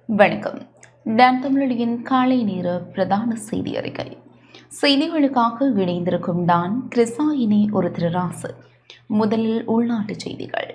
வணக்கம் டான் தமிழொலியின் காலை நேர பிரதான செய்தி அறிக்கை செய்திகளுக்காக இணைந்திருக்கும் நான் கிறிசாயினி ஒரு திருராசு முதலில் உள்நாட்டுச் செய்திகள்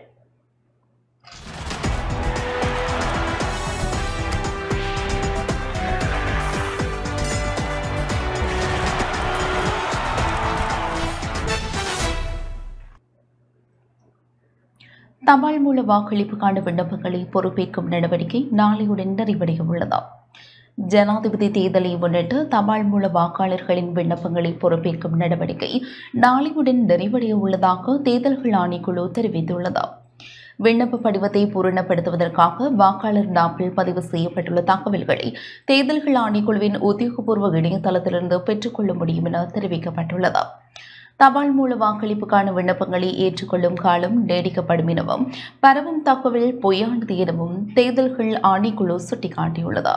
தபால் மூல வாக்களிப்புக்கான விண்ணப்பங்களை பொறுப்பேற்கும் நடவடிக்கை நாளையுடன் நிறைவடைய உள்ளது ஜனாதிபதி தேர்தலை முன்னிட்டு தபால் மூல வாக்காளர்களின் விண்ணப்பங்களை பொறுப்பேற்கும் நடவடிக்கை நாளையுடன் நிறைவடைய உள்ளதாக தேர்தல்கள் ஆணைக்குழு தெரிவித்துள்ளது விண்ணப்ப படிவத்தை பூரணப்படுத்துவதற்காக வாக்காளர் நாப்பில் பதிவு செய்யப்பட்டுள்ள தகவல்களை தேர்தல்கள் ஆணைக்குழுவின் உத்தியோகபூர்வ இணையதளத்திலிருந்து பெற்றுக்கொள்ள முடியும் என தெரிவிக்கப்பட்டுள்ளது தபால் மூல வாக்களிப்புக்கான விண்ணப்பங்களை ஏற்றுக்கொள்ளும் காலம் நீடிக்கப்படும் எனவும் பரவும் தகவல் பொய்யானது எனவும் தேர்தல்கள் ஆணைக்குழு சுட்டிக்காட்டியுள்ளது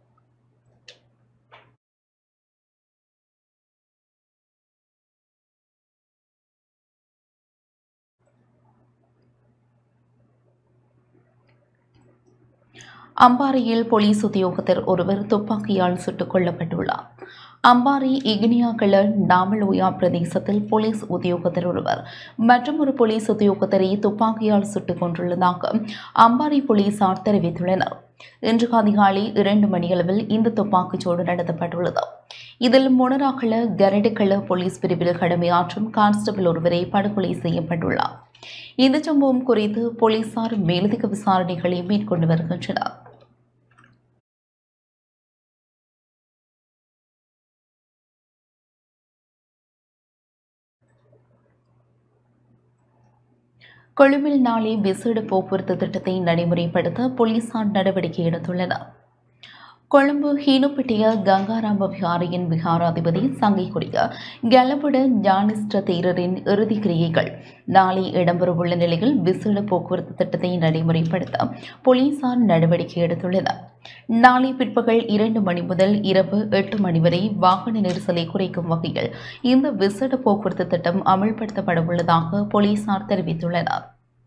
அம்பாறையில் போலீஸ் உத்தியோகத்தர் ஒருவர் துப்பாக்கியால் சுட்டுக் கொல்லப்பட்டுள்ளார் அம்பாறை இக்னியாக்கள நாமலோயா பிரதேசத்தில் போலீஸ் உத்தியோகத்தர் ஒருவர் மற்றும் ஒரு போலீஸ் உத்தியோகத்தரை துப்பாக்கியால் சுட்டுக் கொண்டுள்ளதாக அம்பாறை போலீசார் தெரிவித்துள்ளனர் இன்று அதிகாலை இரண்டு மணியளவில் இந்த துப்பாக்கிச்சூடு நடத்தப்பட்டுள்ளது இதில் மொனராக்கள கரடுக்கள போலீஸ் பிரிவில் கடமையாற்றும் கான்ஸ்டபிள் ஒருவரை படுகொலை செய்யப்பட்டுள்ளார் இந்த சம்பவம் குறித்து போலீசார் மேலதிக விசாரணைகளை மேற்கொண்டு வருகின்றனர் கொழும்பில் நாளை விசேட போக்குவரத்து திட்டத்தை நடைமுறைப்படுத்த போலீசார் நடவடிக்கை எடுத்துள்ளனர் கொழும்பு ஹீனுப்பட்டிய கங்காராம விஹாரியின் விஹாராதிபதி சங்கைக்குரிய கலபுட ஞானிஷ்ட தேரரின் இறுதி கிரியைகள் நாளை இடம்பெறவுள்ள நிலையில் விசேட போக்குவரத்து திட்டத்தை நடைமுறைப்படுத்த போலீசார் நடவடிக்கை எடுத்துள்ளனர் நாளை பிற்பகல் இரண்டு மணி முதல் இரவு எட்டு மணி வரை வாகன நெரிசலை குறைக்கும் வகையில் இந்த விசேட போக்குவரத்து திட்டம் அமல்படுத்தப்பட உள்ளதாக போலீசார் தெரிவித்துள்ளனர்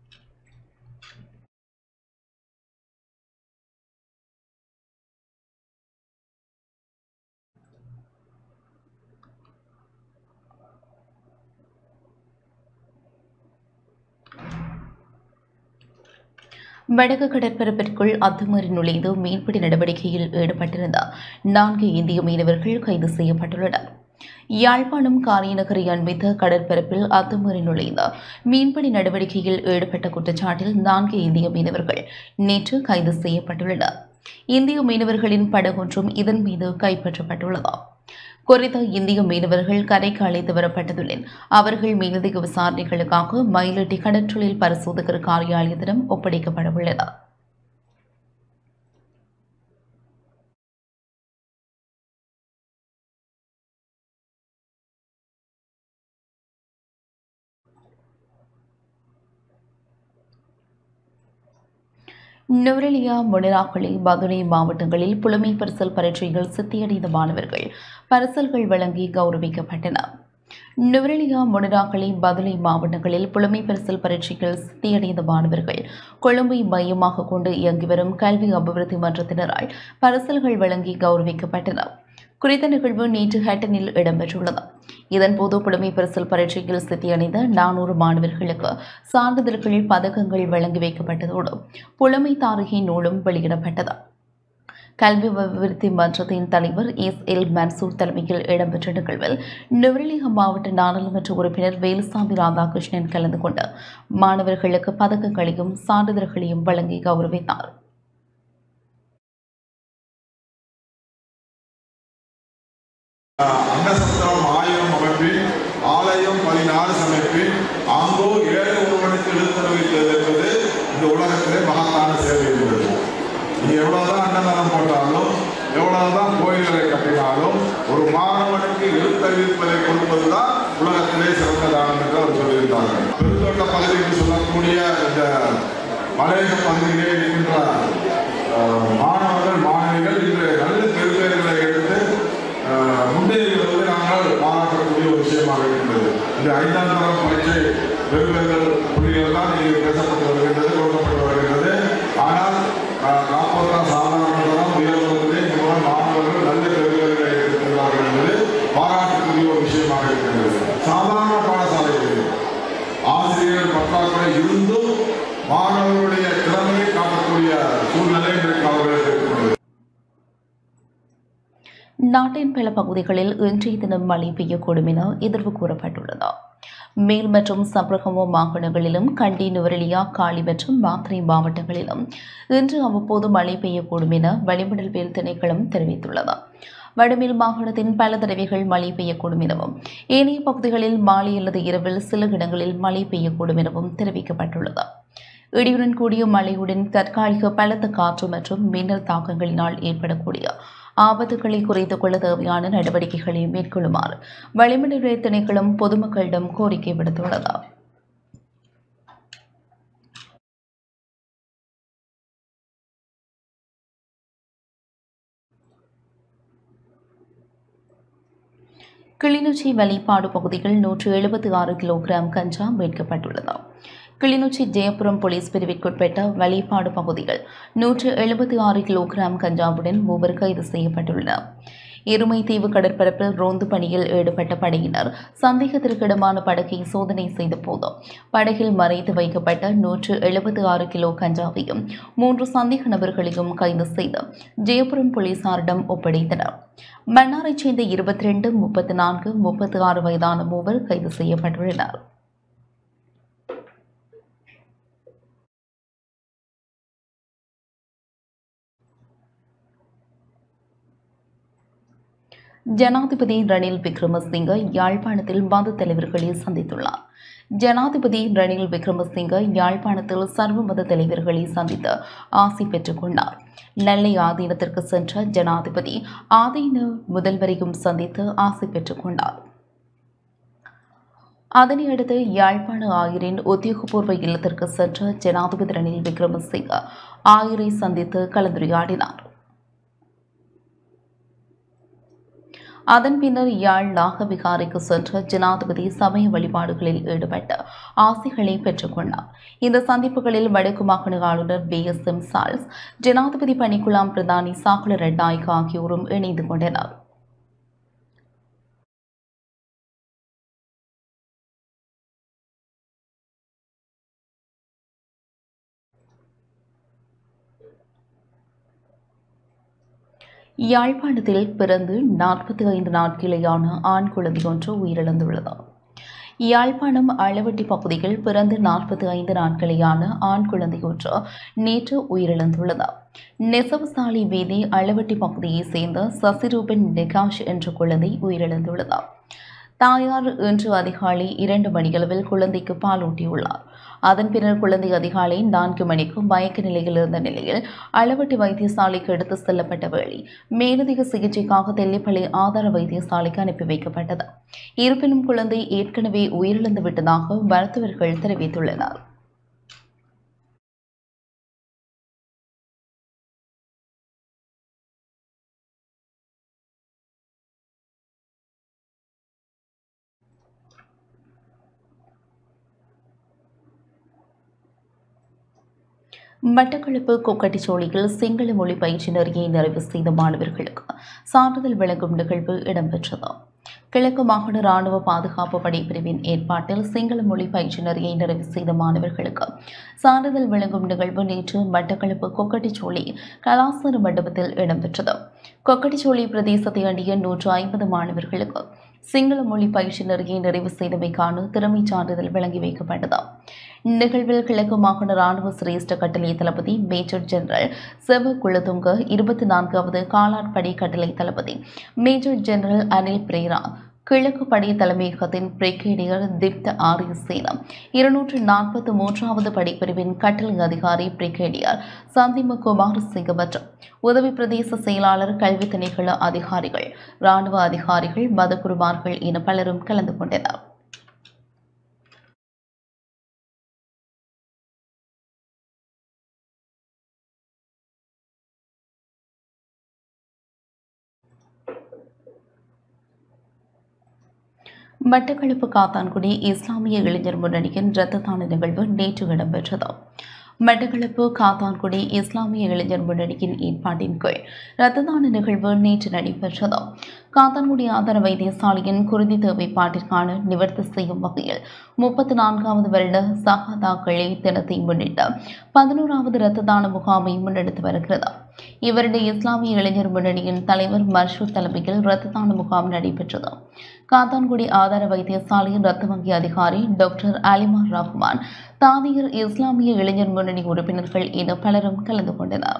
வடக்கு கடற்பரப்பிற்குள் அத்துமீறி நுழைந்து மீன்பிடி நடவடிக்கையில் ஈடுபட்டிருந்த நான்கு இந்திய மீனவர்கள் கைது செய்யப்பட்டுள்ளனர் யாழ்ப்பாணம் காரியநகரை அண்மித்த கடற்பரப்பில் அத்துமீறி நுழைந்த மீன்பிடி நடவடிக்கையில் ஈடுபட்ட குற்றச்சாட்டில் நான்கு இந்திய மீனவர்கள் நேற்று கைது செய்யப்பட்டுள்ளனர் இந்திய மீனவர்களின் படகொன்றும் இதன் மீது கைப்பற்றப்பட்டுள்ளது குறித்த இந்திய மீனவர்கள் கரைக்கு அழைத்து வரப்பட்டதுடன் அவர்கள் மேலதிக விசாரணைகளுக்காக மயிலட்டி கடற்றொழில் பரிசோதகர் காரியாலயத்திடம் ஒப்படைக்கப்பட உள்ளது நுவரெலியா மொனிராக்களி பதுளை மாவட்டங்களில் புலமை பரிசல் பரீட்சைகள் சித்தியடைந்த மாணவர்கள் பரிசல்கள் வழங்கி கௌரவிக்கப்பட்டன நுவரெலியா மொனிராக்களி பதுளை மாவட்டங்களில் புலமை பரிசல் பரீட்சைகள் சித்தியடைந்த மாணவர்கள் கொழும்பை மையமாக கொண்டு இயங்கி வரும் கல்வி அபிவிருத்தி மன்றத்தினரால் பரிசல்கள் வழங்கி கௌரவிக்கப்பட்டன குறித்த நிகழ்வு நேற்று ஹேட்டனில் இடம்பெற்றுள்ளது இதன்போது புலமை பரிசல் பரீட்சையில் சித்தியடைந்த நானூறு மாணவர்களுக்கு சான்றிதழ்கள் பதக்கங்கள் வழங்கி வைக்கப்பட்டதோடு புலமை தாரகி நூலும் வெளியிடப்பட்டது கல்வி அபிவிருத்தி மன்றத்தின் தலைவர் எஸ் எல் மன்சூர் தலைமையில் இடம்பெற்ற நிகழ்வில் நுவரெலியா மாவட்ட நாடாளுமன்ற உறுப்பினர் வேலுசாமி ராதாகிருஷ்ணன் கலந்து கொண்டு மாணவர்களுக்கு பதக்கங்களையும் சான்றிதழ்களையும் வழங்கி கௌரவித்தார் அன்னசத்திரம் ஆயிரம் அமைப்பில் ஆலயம் பதினாறு சமைப்பில் ஆங்கோ ஏழை ஒருவனுக்கு எழுத்தறிவித்தது என்பது இந்த உலகத்திலே மகத்தான சேவை என்பது நீ எவ்வளவுதான் அன்னதானம் போட்டாலும் எவ்வளவுதான் கோயில்களை கட்டினாலும் ஒரு மாணவனுக்கு எழுத்தறிவிப்பதை கொடுப்பதுதான் உலகத்திலே சிறந்த தானம் என்று அவர் சொல்லியிருந்தார்கள் பெருந்தோட்ட பகுதி என்று சொல்லக்கூடிய இந்த மலையக பகுதியிலே இருக்கின்ற அஹ், மாணவர்கள் மாணவிகள் இன்று நல்ல பெருப்பேர்களை எடுத்து அஹ், முன்னேறி வருவதை நாங்கள் பாராட்டக்கூடிய ஒரு விஷயமாக இருக்கின்றது இந்த ஐந்தாம் தரம் பரீட்சை பெருப்பேர்கள் புள்ளிகள் தான் இங்கு பேசப்பட்டு வருகின்றது கொடுக்கப்பட்டு வருகின்றது ஆனால் அஹ், நாற்பதாம் சாதாரண தரம் நாட்டின் பல பகுதிகளில் இன்றைய தினம் மழை பெய்யக்கூடும் என எதிர்வு கூறப்பட்டுள்ளது மேல் மற்றும் சப்ரகமோ மாகாணங்களிலும் கண்டி நுவரெலியா காலி மற்றும் மாத்திரை மாவட்டங்களிலும் இன்று அவ்வப்போது மழை பெய்யக்கூடும் என வளிமண்டல் வேல் திணைக்களம் தெரிவித்துள்ளது வடமேல் மாகாணத்தின் பல தடவைகள் மழை பெய்யக்கூடும் எனவும் ஏனைய பகுதிகளில் மாலை அல்லது இரவில் சில இடங்களில் மழை பெய்யக்கூடும் எனவும் தெரிவிக்கப்பட்டுள்ளது இடியுடன் கூடிய மழையுடன் தற்காலிக பலத்த காற்று மற்றும் மின்னல் தாக்கங்களினால் ஏற்படக்கூடிய ஆபத்துகளை குறைத்துக் கொள்ள தேவையான நடவடிக்கைகளை மேற்கொள்ளுமாறு வளிமண்டல திணைக்களம் பொதுமக்களிடம் கோரிக்கை விடுத்துள்ளது கிளிநொச்சி வழிபாடு பகுதியில் நூற்று எழுபத்தி ஆறு கிலோகிராம் கஞ்சா மீட்கப்பட்டுள்ளது கிளிநொச்சி ஜெயபுரம் போலீஸ் பிரிவிற்குட்பட்ட வழிபாடு பகுதியில் நூற்று எழுபத்தி ஆறு கிலோகிராம் கஞ்சாவுடன் மூவர் கைது செய்யப்பட்டுள்ளனர் எருமைத்தீவு கடற்பரப்பில் ரோந்து பணியில் ஈடுபட்ட படையினர் சந்தேகத்திற்கிடமான படகை சோதனை செய்த போது படகில் மறைத்து வைக்கப்பட்ட நூற்று எழுபத்தி ஆறு கிலோ கஞ்சாவையும் மூன்று சந்தேக நபர்களையும் கைது செய்து ஜெயபுரம் போலீசாரிடம் ஒப்படைத்தனர் மன்னாரைச் சேர்ந்த இருபத்தி ரெண்டு முப்பத்தி நான்கு முப்பத்தி ஆறு வயதான மூவர் கைது செய்யப்பட்டுள்ளனர் ஜனாதிபதி ரணில் விக்ரமசிங்க யாழ்ப்பாணத்தில் மத தலைவர்களை சந்தித்துள்ளார் ஜனாதிபதி ரணில் விக்ரமசிங்க யாழ்ப்பாணத்தில் சர்வ மத தலைவர்களை சந்தித்து ஆசி பெற்றுக் கொண்டார் நெல்லை ஆதீனத்திற்கு சென்ற ஜனாதிபதி ஆதீன முதல்வரையும் சந்தித்து ஆசி பெற்றுக் கொண்டார் அதனையடுத்து யாழ்ப்பாண ஆயரின் உத்தியோகபூர்வ இல்லத்திற்கு சென்ற ஜனாதிபதி ரணில் விக்ரமசிங்க ஆயரை சந்தித்து கலந்துரையாடினார் அதன் பின்னர் யாழ் நாகவிகாரைக்கு சென்ற ஜனாதிபதி சமய வழிபாடுகளில் ஈடுபட்டு ஆசைகளை பெற்றுக்கொண்டார் இந்த சந்திப்புகளில் வடக்கு மாகாண ஆளுநர் பி எஸ் எம் சால்ஸ் ஜனாதிபதி பணிக்குழாம் பிரதானி சாகுல ரெட்நாயக் ஆகியோரும் இணைந்து கொண்டனர் யாழ்ப்பாணத்தில் பிறந்து நாற்பத்தி ஐந்து நாட்களேயான ஆண் குழந்தை ஒன்று உயிரிழந்துள்ளது யாழ்ப்பாணம் அளவட்டி பகுதியில் பிறந்து நாற்பத்தி ஐந்து நாட்களேயான ஆண் குழந்தை ஒன்று நேற்று உயிரிழந்துள்ளது நெசவுசாலை வீதி அளவட்டி பகுதியைச் சேர்ந்த சசிரூபன் நிகாஷ் என்ற குழந்தை உயிரிழந்துள்ளது தாயார் இன்று அதிகாலை இரண்டு மணியளவில் குழந்தைக்கு பாலூட்டியுள்ளார் அதன் பின்னர் குழந்தை அதிகாலை நான்கு மணிக்கு மயக்க நிலையில் இருந்த நிலையில் அளவட்டி வைத்தியசாலைக்கு எடுத்து செல்லப்பட்ட வேளை மேலதிக சிகிச்சைக்காக தெல்லிப்பள்ளி ஆதார வைத்தியசாலைக்கு அனுப்பி வைக்கப்பட்டது இருப்பினும் குழந்தை ஏற்கனவே உயிரிழந்து விட்டதாக மருத்துவர்கள் தெரிவித்துள்ளனர் மட்டக்களப்பு கொக்கட்டிச்சோழியில் சிங்கள மொழி பயிற்சி நெறியை நிறைவு செய்த மாணவர்களுக்கு சான்றிதழ் வழங்கும் நிகழ்வு இடம்பெற்றது கிழக்கு மாகாண ராணுவ பாதுகாப்பு படை பிரிவின் ஏற்பாட்டில் சிங்கள மொழி பயிற்சி நெறியை நிறைவு செய்த மாணவர்களுக்கு சான்றிதழ் வழங்கும் நிகழ்வு நேற்று மட்டக்களப்பு கொக்கட்டிச்சோழி கலாசார மண்டபத்தில் இடம்பெற்றது கொக்கட்டிச்சோழி பிரதேசத்தை அண்டிய நூற்று ஐம்பது மாணவர்களுக்கு சிங்கள மொழி பயிற்சி நெறியை நிறைவு செய்தமைக்கான திறமைச் சான்றிதழ் வழங்கி வைக்கப்பட்டது நிகழ்வில் கிழக்கு மாகாண ராணுவ சிரேஷ்ட கட்டளை தளபதி மேஜர் ஜெனரல் செவ குலதுங்க இருபத்தி நான்காவது காலாட்படை கட்டளை தளபதி மேஜர் ஜெனரல் அனில் பிரேரா கிழக்கு படை தலைமையகத்தின் பிரிகேடியர் திப்த ஆரியசேனம் இருநூற்று நாற்பத்தி மூன்றாவது படைப்பிரிவின் கட்டளை அதிகாரி பிரிகேடியர் சந்திம குமார் சிங் மற்றும் உதவி பிரதேச செயலாளர் கல்வி திணைக்கள அதிகாரிகள் ராணுவ அதிகாரிகள் மதகுருமார்கள் என பலரும் கலந்து கொண்டனர் மட்டக்களப்பு காத்தான்குடி இஸ்லாமிய இளைஞர் முன்னணியின் இரத்த தான நிகழ்வு நேற்று இடம்பெற்றது மட்டக்களப்பு காத்தான்குடி இஸ்லாமிய இளைஞர் முன்னணியின் ஏற்பாட்டின் கீழ் இரத்த தான நிகழ்வு நேற்று நடைபெற்றது காத்தான்குடி ஆதார வைத்தியசாலையின் குருதி தேவைப்பாட்டிற்கான நிவர்த்தி செய்யும் வகையில் முப்பத்தி நான்காவது வருட சகாதாக்களே தினத்தை முன்னிட்டு பதினோராவது இரத்த தான முகாமை முன்னெடுத்து வருகிறது இவருடைய இஸ்லாமிய இளைஞர் முன்னணியின் தலைவர் மர்ஷூத் தலைமையில் இரத்த தான முகாம் நடைபெற்றது காத்தான்குடி ஆதார வைத்தியசாலையின் இரத்த வங்கி அதிகாரி டாக்டர் அலிமார் ரஹ்மான் தாதியர் இஸ்லாமிய இளைஞர் முன்னணி உறுப்பினர்கள் என பலரும் கலந்து கொண்டனர்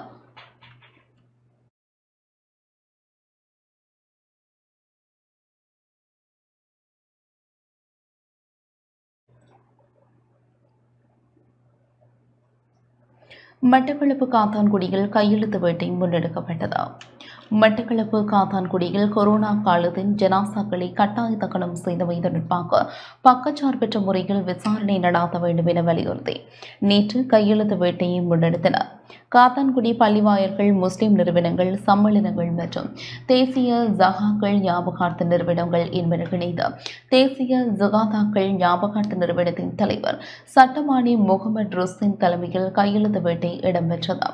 மட்டக்களப்பு காத்தான்குடியில் கையெழுத்து வேட்டை முன்னெடுக்கப்பட்டது மட்டக்களப்பு காத்தான்குடியில் கொரோனா காலத்தின் ஜனாசாக்களை கட்டாய தகனம் செய்தவை தொடர்பாக பக்கச்சார்பற்ற முறையில் விசாரணை நடாத்த வேண்டும் என வலியுறுத்தி நேற்று கையெழுத்து வேட்டையை முன்னெடுத்தனர் காத்தான்குடி பள்ளிவாயர்கள் முஸ்லிம் நிறுவனங்கள் சம்மேளனங்கள் மற்றும் தேசிய ஜகாக்கள் ஞாபகார்த்த நிறுவனங்கள் என்பன இணைந்து தேசிய ஜகாதாக்கள் ஞாபகார்த்த நிறுவனத்தின் தலைவர் சட்டமானி முகமது ருஸ்தின் தலைமையில் கையெழுத்து வேட்டை இடம்பெற்றது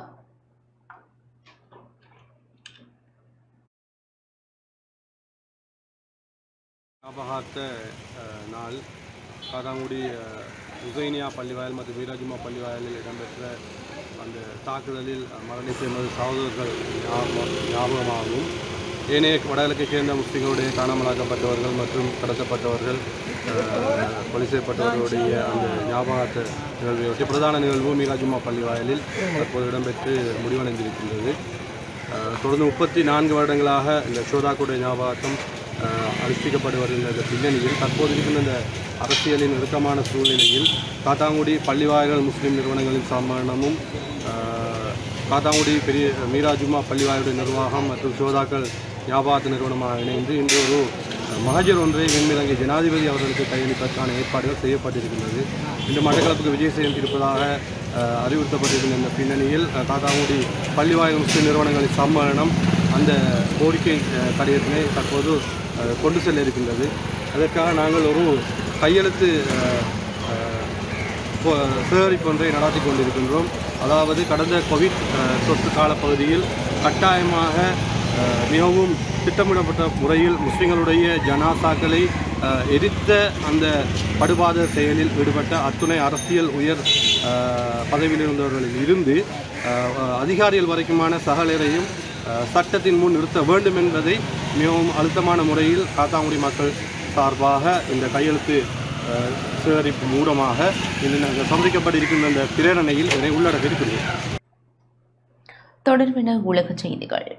ஞாபகார்த்த அஹ், நாள் காதாங்குடி அஹ், உசைனியா பள்ளிவாயல் மற்றும் வீராஜுமா பள்ளிவாயலில் இடம்பெற்ற அந்த தாக்குதலில் மரணித்த எமது சகோதரர்கள் ஞாபகம் ஞாபகமாகவும் ஏனைய வடகிழக்கைச் சேர்ந்த முஸ்லிம்களுடைய காணாமலாக்கப்பட்டவர்கள் மற்றும் கடத்தப்பட்டவர்கள் அஹ், கொலை செய்யப்பட்டவர்களுடைய அந்த ஞாபகார்த்த நிகழ்வையொட்டி பிரதான நிகழ்வு மீராஜுமா பள்ளிவாயலில் தற்போது இடம்பெற்று முடிவடைந்திருக்கின்றது அஹ், தொடர்ந்து முப்பத்தி நான்கு வருடங்களாக இந்த ஷோதாக்குடைய ஞாபகார்த்தம் அஹ், அனுஷ்டிக்கப்பட்டு வருகின்ற இந்த பின்னணியில் தற்போது இருக்கின்ற இந்த அரசியலின் நெருக்கமான சூழ்நிலையில் காத்தாங்குடி பள்ளிவாயல்கள் முஸ்லீம் நிறுவனங்களின் சம்மேளனமும் அஹ், காத்தாங்குடி பெரிய மீராஜுமா பள்ளிவாயுடைய நிர்வாகம் மற்றும் ஷோதாக்கள் ஞாபகார்த்த நிறுவனமாக இணைந்து இன்று ஒரு மகஜர் ஒன்றை வெண்மிலங்கை ஜனாதிபதி அவர்களுக்கு கையளிப்பதற்கான ஏற்பாடுகள் செய்யப்பட்டிருக்கின்றது இன்று மட்டக்களப்புக்கு விஜய் செய்திருப்பதாக அஹ், அறிவுறுத்தப்பட்டிருக்கின்ற இந்த பின்னணியில் அஹ், காத்தாங்குடி பள்ளிவாயல் முஸ்லிம் நிறுவனங்களின் சம்மேளனம் அந்த கோரிக்கை அஹ், கடிதத்தினை தற்போது அஹ், கொண்டு செல்ல இருக்கின்றது அதற்காக நாங்கள் ஒரு கையெழுத்து அஹ், அஹ், இப்போ சேகரிப்பு ஒன்றை நடாத்தி கொண்டிருக்கின்றோம் அதாவது கடந்த கோவிட் அஹ், தொற்று காலப்பகுதியில் கட்டாயமாக அஹ், மிகவும் திட்டமிடப்பட்ட முறையில் முஸ்லிம்களுடைய ஜனாசாக்களை அஹ், எரித்த அந்த படுபாத செயலில் ஈடுபட்ட அத்துணை அரசியல் உயர் அஹ், பதவியில் இருந்தவர்களில் இருந்து அஹ், அதிகாரிகள் வரைக்குமான சகலரையும் அஹ், சட்டத்தின் முன் நிறுத்த வேண்டும் என்பதை மிகவும் அழுத்தமான முறையில் காத்தாங்குடி மக்கள் சார்பாக இந்த கையெழுத்து அஹ், சேகரிப்பு மூலமாக இன்று நாங்கள் சமர்ப்பிக்கப்பட்டிருக்கின்ற இந்த பிரேரணையில் இதனை உள்ளடக்கி இருக்கிறது தொடர்பென உலகச் செய்திகள்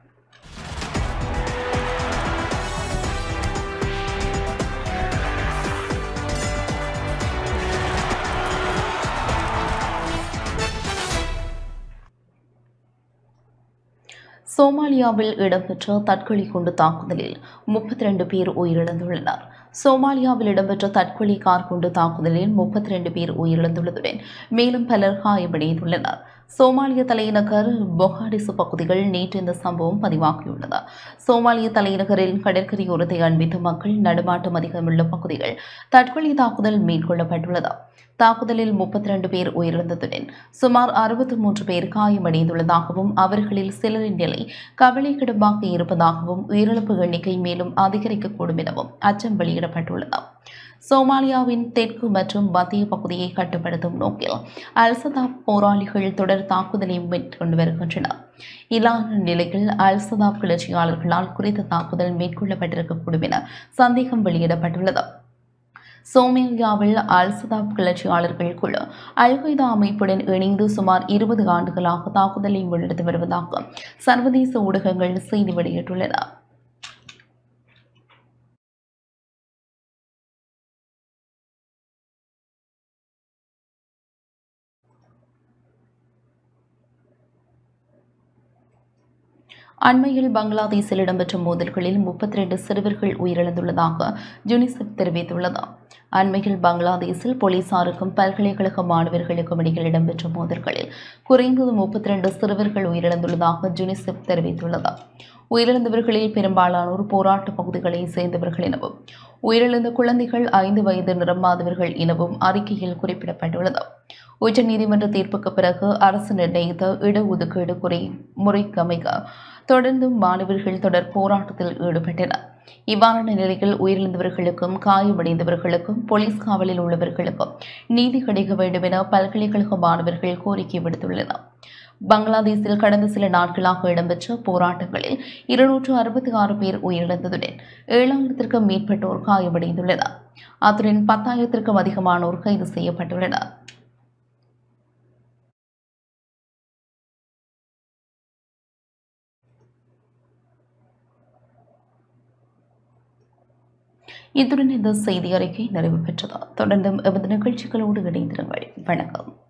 சோமாலியாவில் இடம்பெற்ற தற்கொலை குண்டு தாக்குதலில் முப்பத்தி ரெண்டு பேர் உயிரிழந்துள்ளனர் சோமாலியாவில் இடம்பெற்ற தற்கொலை கார் குண்டு தாக்குதலில் முப்பத்தி ரெண்டு பேர் உயிரிழந்துள்ளதுடன் மேலும் பலர் காயமடைந்துள்ளனர் சோமாலிய தலைநகர் பொகாடிசு பகுதிகள் நேற்று இந்த சம்பவம் பதிவாகியுள்ளது சோமாலிய தலைநகரில் கடற்கரையோரத்தை அண்மித்த மக்கள் நடமாட்டம் அதிகமுள்ள பகுதிகள் தற்கொலை தாக்குதல் மேற்கொள்ளப்பட்டுள்ளது தாக்குதலில் முப்பத்தி ரெண்டு பேர் உயிரிழந்ததுடன் சுமார் அறுபத்தி மூன்று பேர் காயமடைந்துள்ளதாகவும் அவர்களில் சிலரின் நிலை கவலைக்கிடமாக இருப்பதாகவும் உயிரிழப்பு எண்ணிக்கை மேலும் அதிகரிக்கக்கூடும் எனவும் அச்சம் வெளியிடப்பட்டுள்ளது சோமாலியாவின் தெற்கு மற்றும் மத்திய பகுதியை கட்டுப்படுத்தும் நோக்கில் அல்சதாப் போராளிகள் தொடர் தாக்குதலை மேற்கொண்டு வருகின்றனர் இல்லாத நிலையில் அல்சதாப் கிளர்ச்சியாளர்களால் குறித்த தாக்குதல் மேற்கொள்ளப்பட்டிருக்கக்கூடும் என சந்தேகம் வெளியிடப்பட்டுள்ளது சோமாலியாவில் அல்சதாப் கிளர்ச்சியாளர்கள் குழு அல் கொய்தா அமைப்புடன் இணைந்து சுமார் இருபது ஆண்டுகளாக தாக்குதலை முன்னெடுத்து வருவதாக சர்வதேச ஊடகங்கள் செய்தி வெளியிட்டுள்ளன அண்மையில் பங்களாதேஷில் இடம்பெற்ற மோதல்களில் முப்பத்தி ரெண்டு சிறுவர்கள் உயிரிழந்துள்ளதாக யுனிசெஃப் தெரிவித்துள்ளது அண்மையில் பங்களாதேஷில் போலீசாருக்கும் பல்கலைக்கழக மாணவர்களுக்கும் இடையில் இடம்பெற்ற மோதல்களில் குறைந்தது முப்பத்தி ரெண்டு சிறுவர்கள் உயிரிழந்துள்ளதாக யுனிசெஃப் தெரிவித்துள்ளது உயிரிழந்தவர்களில் பெரும்பாலானோர் போராட்ட பகுதிகளைச் சேர்ந்தவர்கள் எனவும் உயிரிழந்த குழந்தைகள் ஐந்து வயது நிரம்பாதவர்கள் எனவும் அறிக்கையில் குறிப்பிடப்பட்டுள்ளது உச்சநீதிமன்ற தீர்ப்புக்கு பிறகு அரசு நிர்ணயித்த இடஒதுக்கீடு குறை முறைக்கமைக்க தொடர்ந்தும் மாணவர்கள் தொடர் போராட்டத்தில் ஈடுபட்டனர் இவ்வாறான நிலையில் உயிரிழந்தவர்களுக்கும் காயமடைந்தவர்களுக்கும் போலீஸ் காவலில் உள்ளவர்களுக்கும் நீதி கிடைக்க வேண்டும் என பல்கலைக்கழக மாணவர்கள் கோரிக்கை விடுத்துள்ளனர் பங்களாதேஷில் கடந்த சில நாட்களாக இடம்பெற்ற போராட்டங்களில் இருநூற்று அறுபத்தி ஆறு பேர் உயிரிழந்ததுடன் ஏழாயிரத்திற்கும் மேற்பட்டோர் காயமடைந்துள்ளனர் அத்துடன் பத்தாயிரத்திற்கும் அதிகமானோர் கைது செய்யப்பட்டுள்ளனர் இத்துடன் இந்த செய்தி அறிக்கை நிறைவு பெற்றது தொடர்ந்தும் எமது நிகழ்ச்சிகளோடு இணைந்திருங்கள் வணக்கம்